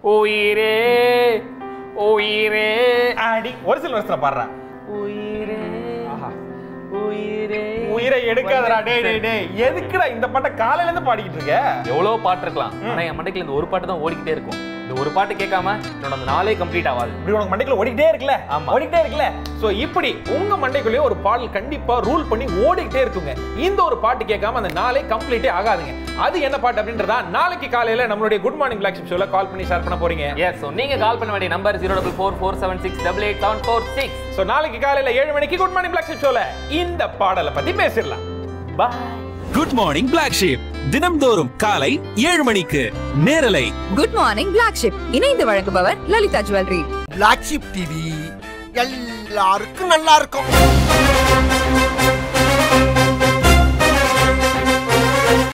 உயிரே உயிரே அடி ஒரு சில வருஷத்துல பாடுறா உயிரே ஆஹா. உயிரே உயிரை எடுக்காதடா டேய் டேய் டேய் எதுக்குடா இந்த பாட்டை காலையில இருந்து பாடிக்கிட்டு இருக்க எவ்வளவு பாட்டு இருக்கலாம் ஆனா என் மண்டைக்குள்ள இந்த ஒரு பாட்டு தான் ஓடிக்கிட்டே இருக்கும் இந்த ஒரு பாட்டு கேட்காம என்னோட அந்த நாளே கம்ப்ளீட் ஆகாது இப்படி உனக்கு மண்டைக்குள்ள ஓடிக்கிட்டே இருக்குல்ல ஆமா. ஓடிக்கிட்டே இருக்குல்ல சோ இப்படி உங்க மண்டைக்குள்ளேயே ஒரு பாடல் கண்டிப்பா ரூல் பண்ணி ஓடிக்கிட்டே இருக்குங்க இந்த ஒரு பாட்டு கேட்காம அந்த நாளே கம்ப்ளீட்டே ஆகாதுங்க அது என்ன பாட்டு அப்படின்றதா நாளைக்கு காலையில நம்மளுடைய குட் மார்னிங் பிளாக் ஷிப் ஷோல கால் பண்ணி ஷேர் பண்ண போறீங்க எஸ் ஸோ நீங்க கால் பண்ண வேண்டிய number zero double four four seven six double eight seven four six so நாளைக்கு காலையில ஏழு மணிக்கு குட் மார்னிங் பிளாக் ஷிப் ஷோல இந்த பாடலை பத்தி பேசிடலாம் bye good morning Black Sheep தினம்தோறும் காலை ஏழு மணிக்கு நேரலை குட் மார்னிங் பிளாக் ஷிப் இணைந்து வழங்குபவர் Lalitha jewellery Black Sheep TV எல்லாருக்கும் நல்லா இருக்கும்